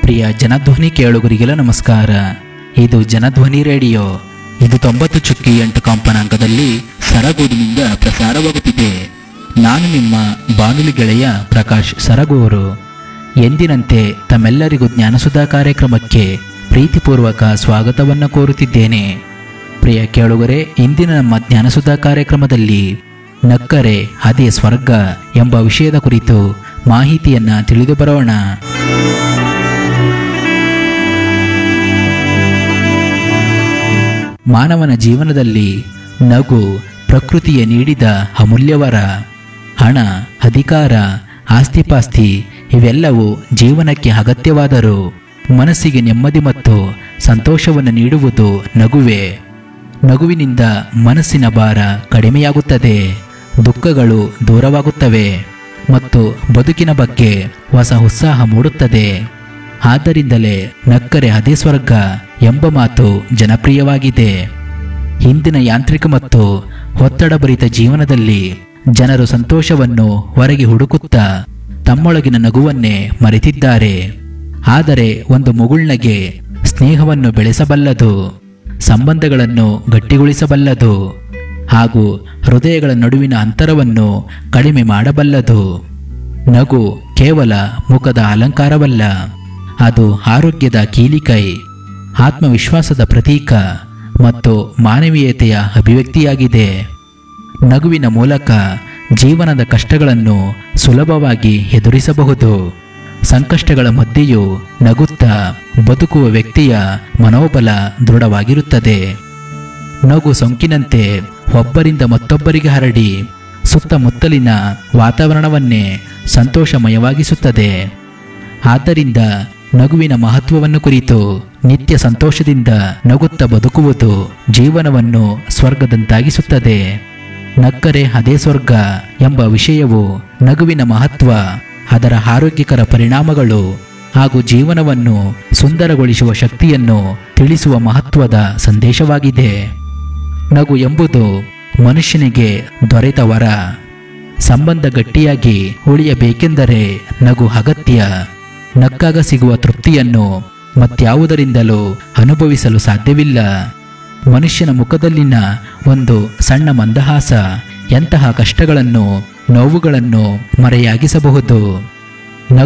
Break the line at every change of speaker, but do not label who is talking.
ಪ್ರಿಯ ಜನಧ್ವನಿ ಕೇಳುಗರಿಗೆಲ್ಲ ನಮಸ್ಕಾರ ಇದು ಜನಧ್ವನಿ ರೇಡಿಯೋ ಇದು ತೊಂಬತ್ತು ಚುಕ್ಕಿ ಎಂಟು ಕಂಪನಾಂಕದಲ್ಲಿ ಸರಗೂರಿನಿಂದ ಪ್ರಸಾರವಾಗುತ್ತಿದೆ ನಾನು ನಿಮ್ಮ ಬಾನುಲಿ ಗೆಳೆಯ ಪ್ರಕಾಶ್ ಸರಗೂರು ಎಂದಿನಂತೆ ತಮ್ಮೆಲ್ಲರಿಗೂ ಜ್ಞಾನಸುಧಾ ಕಾರ್ಯಕ್ರಮಕ್ಕೆ ಪ್ರೀತಿಪೂರ್ವಕ ಸ್ವಾಗತವನ್ನು ಕೋರುತ್ತಿದ್ದೇನೆ ಪ್ರಿಯ ಕೇಳುಗರೆ ಇಂದಿನ ನಮ್ಮ ಜ್ಞಾನಸುಧಾ ಕಾರ್ಯಕ್ರಮದಲ್ಲಿ ನಕ್ಕರೆ ಅದೇ ಸ್ವರ್ಗ ಎಂಬ ವಿಷಯದ ಕುರಿತು ಮಾಹಿತಿಯನ್ನ ತಿಳಿದು ಬರೋಣ ಮಾನವನ ಜೀವನದಲ್ಲಿ ನಗು ಪ್ರಕೃತಿಯ ನೀಡಿದ ಅಮೂಲ್ಯವರ ಹಣ ಅಧಿಕಾರ ಆಸ್ತಿಪಾಸ್ತಿ ಇವೆಲ್ಲವೂ ಜೀವನಕ್ಕೆ ಅಗತ್ಯವಾದರೂ ಮನಸ್ಸಿಗೆ ನೆಮ್ಮದಿ ಮತ್ತು ಸಂತೋಷವನ್ನು ನೀಡುವುದು ನಗುವೆ ನಗುವಿನಿಂದ ಮನಸ್ಸಿನ ಭಾರ ಕಡಿಮೆಯಾಗುತ್ತದೆ ದುಃಖಗಳು ದೂರವಾಗುತ್ತವೆ ಮತ್ತು ಬದುಕಿನ ಬಗ್ಗೆ ಹೊಸ ಉತ್ಸಾಹ ಮೂಡುತ್ತದೆ ಆದ್ದರಿಂದಲೇ ನಕ್ಕರೆ ಅದೇ ಸ್ವರ್ಗ ಎಂಬ ಮಾತು ಜನಪ್ರಿಯವಾಗಿದೆ ಹಿಂದಿನ ಯಾಂತ್ರಿಕ ಮತ್ತು ಒತ್ತಡಭರಿತ ಜೀವನದಲ್ಲಿ ಜನರು ಸಂತೋಷವನ್ನು ಹೊರಗೆ ಹುಡುಕುತ್ತಾ ತಮ್ಮೊಳಗಿನ ನಗುವನ್ನೇ ಮರೆತಿದ್ದಾರೆ ಆದರೆ ಒಂದು ಮುಗುಳ್ನಗೆ ಸ್ನೇಹವನ್ನು ಬೆಳೆಸಬಲ್ಲದು ಸಂಬಂಧಗಳನ್ನು ಗಟ್ಟಿಗೊಳಿಸಬಲ್ಲದು ಹಾಗೂ ಹೃದಯಗಳ ನಡುವಿನ ಅಂತರವನ್ನು ಕಡಿಮೆ ಮಾಡಬಲ್ಲದು ನಗು ಕೇವಲ ಮುಖದ ಅಲಂಕಾರವಲ್ಲ ಅದು ಆರೋಗ್ಯದ ಕೀಲಿಕೈ ಆತ್ಮವಿಶ್ವಾಸದ ಪ್ರತೀಕ ಮತ್ತು ಮಾನವೀಯತೆಯ ಅಭಿವ್ಯಕ್ತಿಯಾಗಿದೆ ನಗುವಿನ ಮೂಲಕ ಜೀವನದ ಕಷ್ಟಗಳನ್ನು ಸುಲಭವಾಗಿ ಎದುರಿಸಬಹುದು ಸಂಕಷ್ಟಗಳ ಮಧ್ಯೆಯೂ ನಗುತ್ತಾ ಬದುಕುವ ವ್ಯಕ್ತಿಯ ಮನೋಬಲ ದೃಢವಾಗಿರುತ್ತದೆ ನಗು ಸೋಂಕಿನಂತೆ ಒಬ್ಬರಿಂದ ಮತ್ತೊಬ್ಬರಿಗೆ ಹರಡಿ ಸುತ್ತಮುತ್ತಲಿನ ವಾತಾವರಣವನ್ನೇ ಸಂತೋಷಮಯವಾಗಿಸುತ್ತದೆ ಆದ್ದರಿಂದ ನಗುವಿನ ಮಹತ್ವವನ್ನು ಕುರಿತು ನಿತ್ಯ ಸಂತೋಷದಿಂದ ನಗುತ್ತಾ ಬದುಕುವುದು ಜೀವನವನ್ನು ಸ್ವರ್ಗದಂತಾಗಿಸುತ್ತದೆ ನಕ್ಕರೆ ಅದೇ ಸ್ವರ್ಗ ಎಂಬ ವಿಷಯವು ನಗುವಿನ ಮಹತ್ವ ಅದರ ಆರೋಗ್ಯಕರ ಪರಿಣಾಮಗಳು ಹಾಗೂ ಜೀವನವನ್ನು ಸುಂದರಗೊಳಿಸುವ ಶಕ್ತಿಯನ್ನು ತಿಳಿಸುವ ಮಹತ್ವದ ಸಂದೇಶವಾಗಿದೆ ನಗು ಎಂಬುದು ಮನುಷ್ಯನಿಗೆ ದೊರೆತ ವರ ಸಂಬಂಧ ಗಟ್ಟಿಯಾಗಿ ಉಳಿಯಬೇಕೆಂದರೆ ನಗು ಅಗತ್ಯ ನಕ್ಕಾಗ ಸಿಗುವ ತೃಪ್ತಿಯನ್ನು ಮತ್ಯಾವುದರಿಂದಲೂ ಅನುಭವಿಸಲು ಸಾಧ್ಯವಿಲ್ಲ ಮನುಷ್ಯನ ಮುಖದಲ್ಲಿನ ಒಂದು ಸಣ್ಣ ಮಂದಹಾಸ ಎಂತಹ ಕಷ್ಟಗಳನ್ನು ನೋವುಗಳನ್ನು ಮರೆಯಾಗಿಸಬಹುದು